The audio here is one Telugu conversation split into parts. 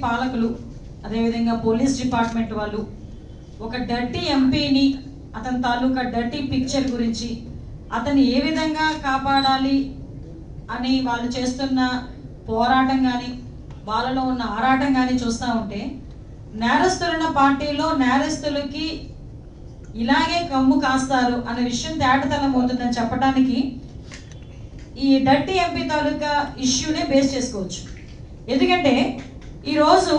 పాలకులు అదేవిధంగా పోలీస్ డిపార్ట్మెంట్ వాళ్ళు ఒక డర్టీ ఎంపీని అతని తాలూకా డర్టీ పిక్చర్ గురించి అతన్ని ఏ విధంగా కాపాడాలి అని వాళ్ళు చేస్తున్న పోరాటం కానీ వాళ్ళలో ఉన్న ఆరాటం కానీ చూస్తూ ఉంటే నేరస్తులున్న పార్టీలో నేరస్తులకి ఇలాగే కమ్ము కాస్తారు అనే విషయం తేటతలం అవుతుందని చెప్పడానికి ఈ డర్టీ ఎంపీ తాలూకా ఇష్యూనే బేస్ చేసుకోవచ్చు ఎందుకంటే ఈరోజు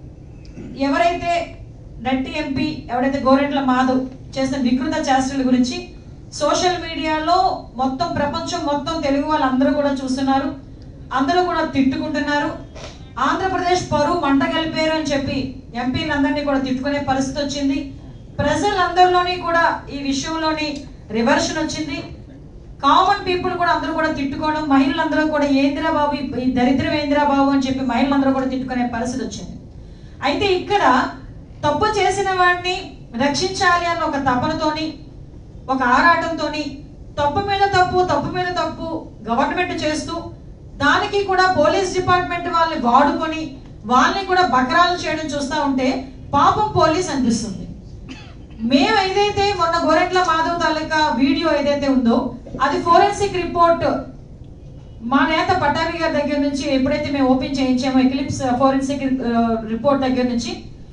ఎవరైతే డర్టీ ఎంపీ ఎవరైతే గోరెంట్ల మాధవ్ చేసిన వికృత చేష్టల గురించి సోషల్ మీడియాలో మొత్తం ప్రపంచం మొత్తం తెలుగు వాళ్ళందరూ కూడా చూస్తున్నారు అందరూ కూడా తిట్టుకుంటున్నారు ఆంధ్రప్రదేశ్ పరువు మంట కలిపారు అని చెప్పి ఎంపీలందరినీ కూడా తిట్టుకునే పరిస్థితి వచ్చింది ప్రజలందరిలోని కూడా ఈ విషయంలోని రివర్షన్ వచ్చింది కామన్ పీపుల్ కూడా అందరూ కూడా తిట్టుకోవడం మహిళలందరూ కూడా ఏందిరా బాబు ఈ- ఈ దరిద్రం ఏందిరా బాబు అని చెప్పి మహిళలందరూ కూడా తిట్టుకునే పరిస్థితి వచ్చింది అయితే ఇక్కడ తప్పు చేసిన వాడిని రక్షించాలి అన్న ఒక తపనతోని ఒక ఆరాటంతోని తప్పు మీద తప్పు తప్పు మీద తప్పు గవర్నమెంట్ చేస్తూ దానికి కూడా పోలీస్ డిపార్ట్మెంట్ వాళ్ళని వాడుకొని వాళ్ళని కూడా బకరాలు చేయడం చూస్తూ ఉంటే పాపం పోలీస్ అనిపిస్తుంది మేము ఏదైతే మొన్న గోరెంట్ల మాధవ్ తాలూకా వీడియో ఏదైతే ఉందో అది ఫోరెన్సిక్ రిపోర్ట్ మా నేత పటాభి గారి దగ్గర నుంచి ఎప్పుడైతే మేము ఓపెన్ చేయించామో ఎక్లిప్స్ ఫోరెన్సిక్ రిపోర్ట్ దగ్గర నుంచి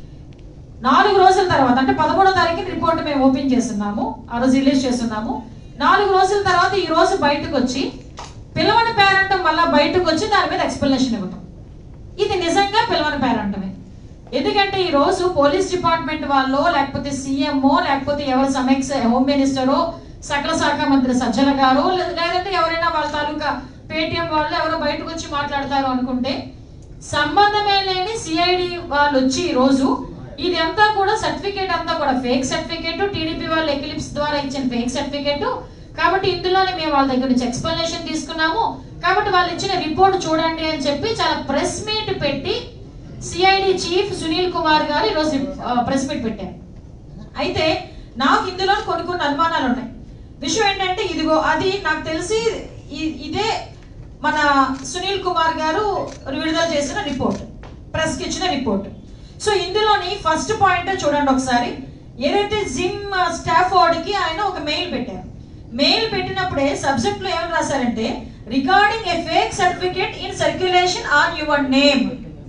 నాలుగు రోజుల తర్వాత అంటే పదమూడో తారీఖు రిపోర్ట్ మేము ఓపెన్ చేస్తున్నాము ఆ రోజు రిలీజ్ చేస్తున్నాము నాలుగు రోజుల తర్వాత ఈ రోజు బయటకు వచ్చి పిల్లవని పేరంటం మళ్ళా బయటకు వచ్చి దాని మీద ఎక్స్ప్లెనేషన్ ఇవ్వటం ఇది నిజంగా పిల్లవని పేరంటమే ఎందుకంటే ఈ రోజు పోలీస్ డిపార్ట్మెంట్ వాళ్ళు లేకపోతే సీఎంఓ లేకపోతే ఎవరు సమీక్ష హోమ్ మినిస్టరో సకల శాఖ మంత్రి సజ్జల గారు లే- లేదంటే ఎవరైనా వాళ్ళ తాలూకా పేటిఎం వాళ్ళు ఎవరో బయటకు వచ్చి మాట్లాడతారు అనుకుంటే సంబంధమే లేని సిఐడి వాళ్ళు వచ్చి ఈ రోజు ఇది అంతా కూడా సర్టిఫికేట్ అంతా కూడా ఫేక్ సర్టిఫికేట్ టీడీపీ వాళ్ళు ఎక్లిప్స్ ద్వారా ఇచ్చిన ఫేక్ సర్టిఫికేట్ కాబట్టి ఇందులోనే మేము వాళ్ళ దగ్గర నుంచి ఎక్స్ప్లెనేషన్ తీసుకున్నాము కాబట్టి వాళ్ళు ఇచ్చిన రిపోర్ట్ చూడండి అని చెప్పి చాలా ప్రెస్ మీట్ పెట్టి సిఐడి చీఫ్ సునీల్ కుమార్ గారు ఈరోజు ప్రెస్ మీట్ పెట్టారు అయితే నాకు ఇందులో కొన్ని కొన్ని అనుమానాలు ఉన్నాయి విషయం ఏంటంటే ఇదిగో అది నాకు తెలిసి ఇ- ఇదే మన సునీల్ కుమార్ గారు విడుదల చేసిన రిపోర్ట్ ప్రెస్కి ఇచ్చిన రిపోర్ట్ సో ఇందులోని ఫస్ట్ పాయింట్ చూడండి ఒకసారి ఏదైతే జిమ్ స్టాఫోర్డ్కి ఆయన ఒక మెయిల్ పెట్టారు మెయిల్ పెట్టినప్పుడే సబ్జెక్ట్ లో ఏమని రాశారంటే regarding a fake certificate in circulation on your name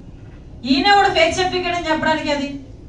ఈయన కూడా ఫేక్ సర్టిఫికేట్ అని చెప్పడానికి అది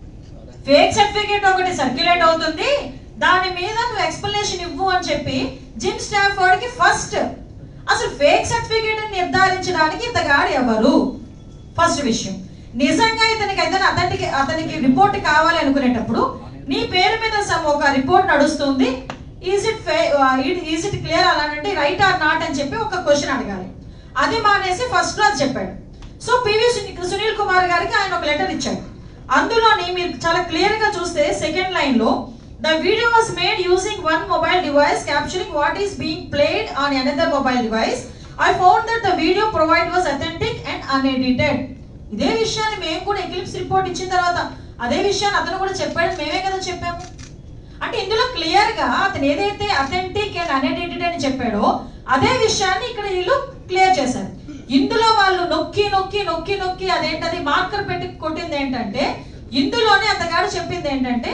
ఫేక్ సర్టిఫికేట్ ఒకటి సర్క్యులేట్ అవుతుంది దాని మీద నువ్వు ఎక్స్ప్లెనేషన్ ఇవ్వు అని చెప్పి జిమ్ స్టాఫ్ వాడికి ఫస్ట్ అసలు ఫేక్ సర్టిఫికేట్ అని నిర్ధారించడానికి ఇతగాడు ఎవరు ఫస్ట్ విషయం నిజంగా ఇతనికి ఏదైనా అతనికి అతనికి రిపోర్ట్ కావాలి అనుకునేటప్పుడు నీ పేరు మీద సమ్ ఒక రిపోర్ట్ నడుస్తుంది is it is it clear అలానంటే రైట్ ఆర్ నాట్ అని చెప్పి ఒక క్వశ్చన్ అడగాలి అది మానేసి ఫస్ట్ లో అది చెప్పాడు సో పివి సుని- సునీల్ కుమార్ గారికి ఆయన ఒక లెటర్ ఇచ్చాడు అందులోని మీరు చాలా క్లియర్ గా చూస్తే సెకండ్ లైన్ లో the video was made using one mobile device capturing what is being played on another mobile device I found that the video provide was authentic and unedited ఇదే విషయాన్ని మేము కూడా ఎక్లిప్స్ రిపోర్ట్ ఇచ్చిన తర్వాత అదే విషయాన్ని అతను కూడా చెప్పాడు మేమే కదా చెప్పాము అంటే ఇందులో క్లియర్ గా అతను ఏదైతే అథెంటిక్ అండ్ అన్ఎడిటెడ్ అని చెప్పాడో అదే విషయాన్ని ఇక్కడ వీళ్ళు క్లియర్ చేశారు ఇందులో వాళ్ళు నొక్కి నొక్కి నొక్కి నొక్కి అదేంటది మార్కర్ పెట్టి కొట్టింది ఏంటంటే ఇందులోనే అతగాడు చెప్పింది ఏంటంటే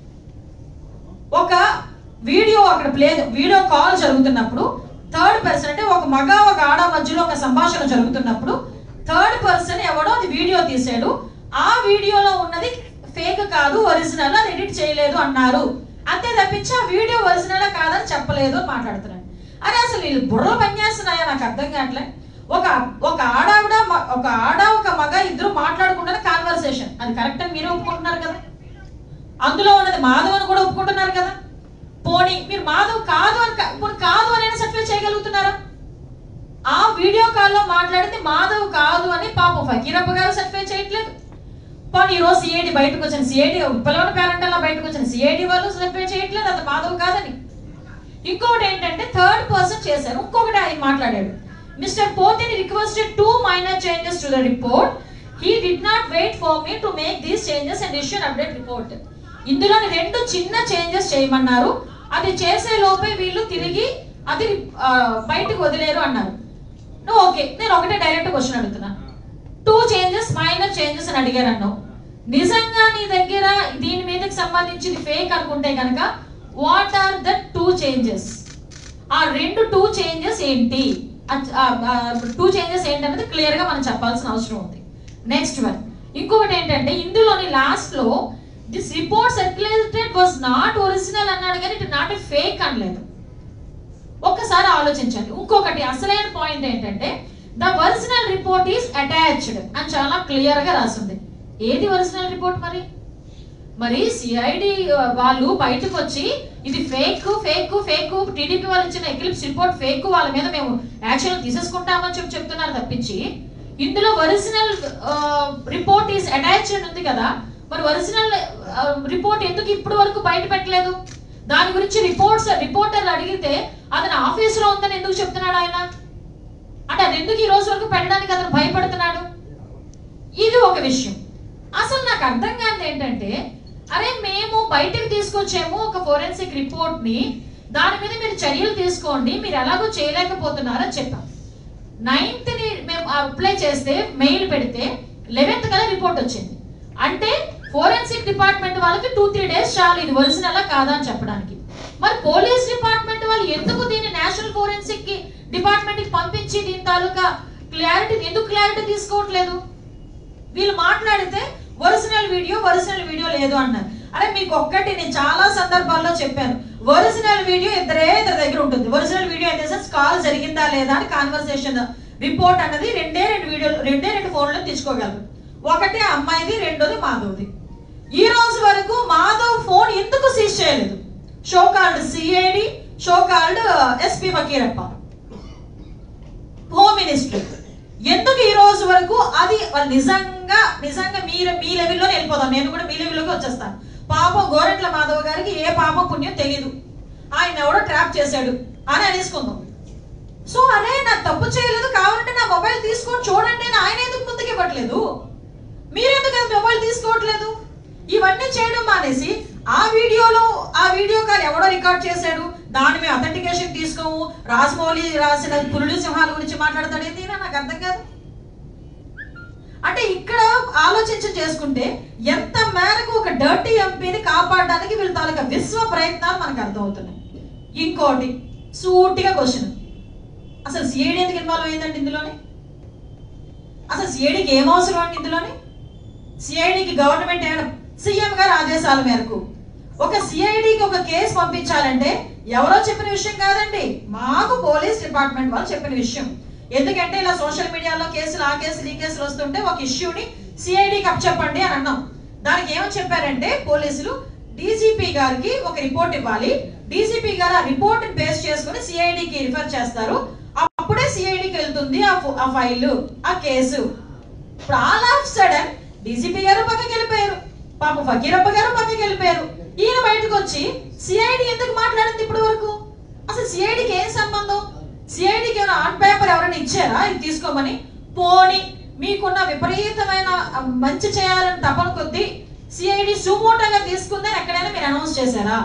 ఒక వీడియో అక్కడ ప్లే వీడియో కాల్ జరుగుతున్నప్పుడు థర్డ్ పర్సన్ అంటే ఒక మగ ఒక ఆడ మధ్యలో ఒక సంభాషణ జరుగుతున్నప్పుడు థర్డ్ పర్సన్ ఎవడో అది వీడియో తీసాడు ఆ వీడియోలో ఉన్నది ఫేక్ కాదు ఒరిజినల్ అది ఎడిట్ చేయలేదు అన్నారు అంతే తప్పించి ఆ వీడియో ఒరిజినల్ కాదని చెప్పలేదు అని మాట్లాడుతున్నాడు అరే అసలు వీళ్ళు బుర్రలు పనిచేస్తున్నాయా నాకు అర్థం కావట్లే ఒక ఒక ఆడావిడ మ- ఒక ఆడ ఒక మగ ఇద్దరు మాట్లాడుకుంటున్న కాన్వర్సేషన్ అది కరెక్ట్ అని మీరు ఒప్పుకుంటున్నారు కదా అందులో ఉన్నది మాధవ్ అని కూడా ఒప్పుకుంటున్నారు కదా పోనీ మీరు మాధవ్ కాదు అని కా- పోనీ కాదు అని సర్టిఫై చేయగలుగుతున్నారా ఆ వీడియో కాల్లో మాట్లాడింది మాధవ్ కాదు అని పాపం ఫకీరప్ప గారు సర్టిఫై చేయట్లేదు పోనీ ఈ రోజు సిఐడి బయటకు వచ్చిన సిఐడి పిల్లవని పేరెంట్ అలా బయటకు వచ్చిన సిఐడి వాళ్ళు సర్టిఫై చేయట్లేదు అది మాధవ్ కాదని ఇంకొకటి ఏంటంటే థర్డ్ పర్సన్ చేశారు ఇంకొకటి ఆయన మాట్లాడాడు Mr Pothini requested two minor changes to the report he did not wait for me to make these changes and issue update report ఇందులోని రెండు చిన్న చేంజెస్ చేయమన్నారు అది చేసే లోపే వీళ్ళు తిరిగి అది ఆ, బయటకు వదిలేరు అన్నారు నువ్వు ఓకే నేను ఒకటే డైరెక్ట్ క్వశ్చన్ అడుగుతున్నా టూ చేంజెస్ మైనర్ చేంజెస్ అని అడిగారు అన్నావు నిజంగా నీ దగ్గర దీని మీదకి సంబంధించింది ఫేక్ అనుకుంటే కనుక what are the two changes ఆ రెండు టూ చేంజెస్ ఏంటి టూ చేంజెస్ ఏంటనేది క్లియర్ గా మనం చెప్పాల్సిన అవసరం ఉంది నెక్స్ట్ వన్ ఇంకొకటి ఏంటంటే ఇందులోని లాస్ట్ లో this report circulated was not original అన్నాడు కానీ ఇట్ నాట్ ఫేక్ అనలేదు ఒక్కసారి ఆలోచించండి ఇంకొకటి అసలైన పాయింట్ ఏంటంటే the original report is attached అని చాలా క్లియర్ గా రాసింది ఏది ఒరిజినల్ రిపోర్ట్ మరి మరి సిఐడి వాళ్ళు బయటకు వచ్చి ఇది ఫేక్ ఫేక్ ఫేక్ టీడీపీ వాళ్ళు ఇచ్చిన ఎక్లిప్స్ రిపోర్ట్ ఫేక్ వాళ్ళ మీద మేము యాక్షన్ తీసేసుకుంటామని చెప్పి చెప్తున్నారు తప్పించి ఇందులో ఒరిజినల్ రిపోర్ట్ ఈస్ అటాచ్డ్ ఉంది కదా మరి ఒరిజినల్ రిపోర్ట్ ఎందుకు ఇప్పుడు వరకు బయట పెట్టలేదు దాని గురించి రిపోర్ట్స్ రిపోర్టర్లు అడిగితే అతని ఆఫీసులో ఉందని ఎందుకు చెప్తున్నాడు ఆయన అంటే అది ఎందుకు ఈ రోజు వరకు పెట్టడానికి అతను భయపడుతున్నాడు ఇది ఒక విషయం అసలు నాకు అర్థం కాదు ఏంటంటే అరే మేము బయటకు తీసుకొచ్చేమో ఒక ఫోరెన్సిక్ రిపోర్ట్ ని దాని మీద మీరు చర్యలు తీసుకోండి మీరు ఎలాగో చేయలేకపోతున్నారని చెప్పాం నైన్త్ ని మేము అప్లై చేస్తే మెయిల్ పెడితే లెవెన్త్ కదా రిపోర్ట్ వచ్చింది అంటే ఫోరెన్సిక్ డిపార్ట్మెంట్ వాళ్ళకి టూ త్రీ డేస్ చాలు ఇది ఒరిజినల్ కాదా అని చెప్పడానికి మరి పోలీస్ డిపార్ట్మెంట్ వాళ్ళు ఎందుకు దీన్ని నేషనల్ ఫోరెన్సిక్ కి డిపార్ట్మెంట్ కి పంపించి దీని తాలూకా క్లారిటీ ఎందుకు క్లారిటీ తీసుకోవట్లేదు వీళ్ళు మాట్లాడితే ఒరిజినల్ వీడియో ఒరిజినల్ వీడియో లేదు అన్నారు అరే మీకు ఒక్కటి నేను చాలా సందర్భాల్లో చెప్పాను ఒరిజినల్ వీడియో ఇద్దరే ఇద్దరి దగ్గర ఉంటుంది ఒరిజినల్ వీడియో అయితే సెన్స్ కాల్ జరిగిందా లేదా అని కాన్వర్సేషన్ రిపోర్ట్ అన్నది రెండే రెండు వీడియోలు రెండే రెండు ఫోన్లు తీసుకోగలరు ఒకటి ఆ అమ్మాయిది రెండోది మాధవ్ది ఈ రోజు వరకు మాధవ్ ఫోన్ ఎందుకు సీజ్ చేయలేదు so called CID so called SP Fakkeerappa home minister ఎందుకు ఈ రోజు వరకు అది వాళ్ళు నిజంగా నిజంగా మీ మీ లెవెల్లోనే వెళ్ళిపోదాం నేను కూడా మీ లెవెల్లోకి వచ్చేస్తాను పాపం గోరెట్ల మాధవ్ గారికి ఏ పాపం పుణ్యం తెలియదు ఆయన ఎవడో ట్రాప్ చేశాడు అని అనేసుకుందాం సో అరే నాకు తప్పు చేయలేదు కావాలంటే నా మొబైల్ తీసుకొని చూడండి అని ఆయన ఎందుకు ముందుకు ఇవ్వట్లేదు మీరెందుకు అది మొబైల్ తీసుకోవట్లేదు ఇవన్నీ చేయడం మానేసి ఆ వీడియోలో ఆ వీడియో కాల్ ఎవడో రికార్డ్ చేశాడు దాని మీద అథెంటికేషన్ తీసుకోము రాజమౌళి రాసిన పులుడు సింహాల గురించి మాట్లాడతాడు ఏంటి నాకు అర్థం కాదు అంటే ఇక్కడ ఆలోచించి చేసుకుంటే ఎంత మేరకు ఒక డర్టీ ఎంపీని కాపాడడానికి వీళ్ళ తాలూకా విశ్వ ప్రయత్నాలు మనకు అర్థమవుతున్నాయి ఇంకోటి సూటిగా క్వశ్చన్ అసలు సిఐడి ఎందుకు ఇన్వాల్వ్ అయిందండి ఇందులోనే అసలు సిఐడికి ఏం అవసరం అండి ఇందులోనే సిఐడికి గవర్నమెంట్ ఏమైనా సీఎం గారి ఆదేశాల మేరకు ఒక సిఐడికి ఒక కేసు పంపించాలంటే ఎవరో చెప్పిన విషయం కాదండి మాకు పోలీస్ డిపార్ట్మెంట్ వాళ్ళు చెప్పిన విషయం ఎందుకంటే ఇలా సోషల్ మీడియాలో కేసులు ఆ కేసులు ఈ కేసులు వస్తుంటే ఒక ఇష్యూని సిఐడికి అప్పచెప్పండి అని అన్నాం దానికి ఏమని చెప్పారంటే పోలీసులు డీజీపీ గారికి ఒక రిపోర్ట్ ఇవ్వాలి డీజీపీ గారు ఆ రిపోర్ట్ బేస్ చేసుకుని సిఐడికి రిఫర్ చేస్తారు అప్పుడే సిఐడికి వెళ్తుంది ఆ ఫో- ఆ ఫైల్ ఆ కేసు ఇప్పుడు ఆల్ ఆఫ్ సడన్ డీజీపీ గారు పక్కకి వెళ్ళిపోయారు పాప ఫకీరప్ప గారు పక్కకి వెళ్ళిపోయారు ఈయన బయటకు వచ్చి సిఐడి ఎందుకు మాట్లాడింది ఇప్పటి వరకు అసలు సిఐడికి ఏం సంబంధం సిఐడికి ఏమైనా ఆన్ పేపర్ ఎవరైనా ఇచ్చారా ఇది తీసుకోమని పోని మీకున్న విపరీతమైన ఆ, మంచి చేయాలని తపన కొద్దీ సిఐడి సుమోటోగా తీసుకుందని ఎక్కడైనా మీరు అనౌన్స్ చేశారా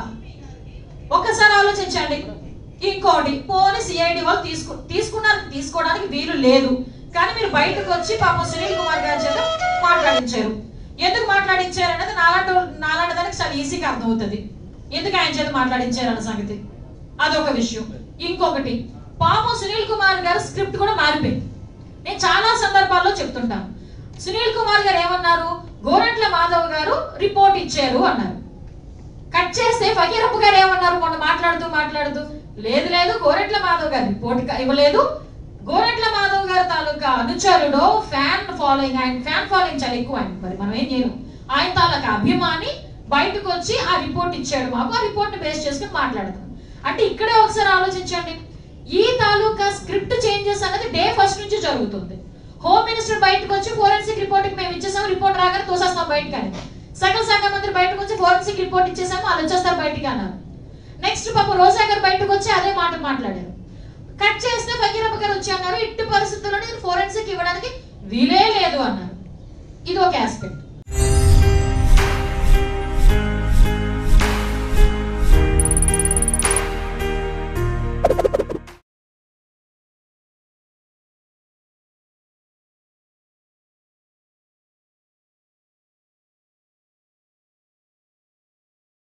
ఒక్కసారి ఆలోచించండి ఇంకోటి పోని సిఐడి వాళ్ళు తీసుకు తీసుకున్నారు తీసుకోవడానికి వీలు లేదు కానీ మీరు బయటకు వచ్చి పాపం సునీల్ కుమార్ గారి చేత మాట్లాడించారు ఎందుకు మాట్లాడించారు అనేది నాలాంటి వాళ్ళు- నాలాంటి దానికి చాలా ఈజీగా అర్థమవుతుంది ఎందుకు ఆయన చేత మాట్లాడించారు అన్న సంగతి అదొక విషయం ఇంకొకటి పాపం సునీల్ కుమార్ గారు స్క్రిప్ట్ కూడా మారిపోయింది నేను చాలా సందర్భాల్లో చెప్తుంటాను సునీల్ కుమార్ గారు ఏమన్నారు గోరంట్ల మాధవ్ గారు రిపోర్ట్ ఇచ్చారు అన్నారు కట్ చేస్తే ఫకీరప్ప గారు ఏమన్నారు మొన్న మాట్లాడుతూ మాట్లాడుతూ లేదు లేదు గోరెట్ల మాధవ్ గారు రిపోర్ట్ క- ఇవ్వలేదు గోరెట్ల మాధవ్ గారు తాలూకా అనుచరుడు ఫ్యాన్ ఫాలోయింగ్ ఆయన ఫ్యాన్ ఫాలోయింగ్ చాలా ఎక్కువ ఆయన మరి మనం ఏం చేయలేం ఆయన తాలూకా అభిమాని బయటకు వచ్చి ఆ రిపోర్ట్ ఇచ్చాడు మాకు ఆ రిపోర్ట్ బేస్ చేసుకుని మాట్లాడతాం అంటే ఇక్కడే ఒకసారి ఆలోచించండి ఈ తాలూకా స్క్రిప్ట్ చేంజెస్ అనేది డే ఫస్ట్ నుంచి జరుగుతుంది హోమ్ మినిస్టర్ బయటకు వచ్చి ఫోరెన్సిక్ రిపోర్ట్ మేము ఇచ్చేసాం రిపోర్ట్ రాగానే తోసేస్తాం బయటకు అని సకల శాఖ మంత్రి బయటకు వచ్చి ఫోరెన్సిక్ రిపోర్ట్ ఇచ్చేసాము వాళ్ళు వచ్చేస్తారు బయటికి అన్నారు నెక్స్ట్ పాప రోజా గారు బయటకు వచ్చి అదే మాట మాట్లాడారు కట్ చేస్తే ఫకీరప్ప గారు వచ్చి అన్నారు ఇట్టి పరిస్థితుల్లో ఫోరెన్సిక్ ఇవ్వడానికి వీలే లేదు అన్నారు ఇది ఒక ఆస్పెక్ట్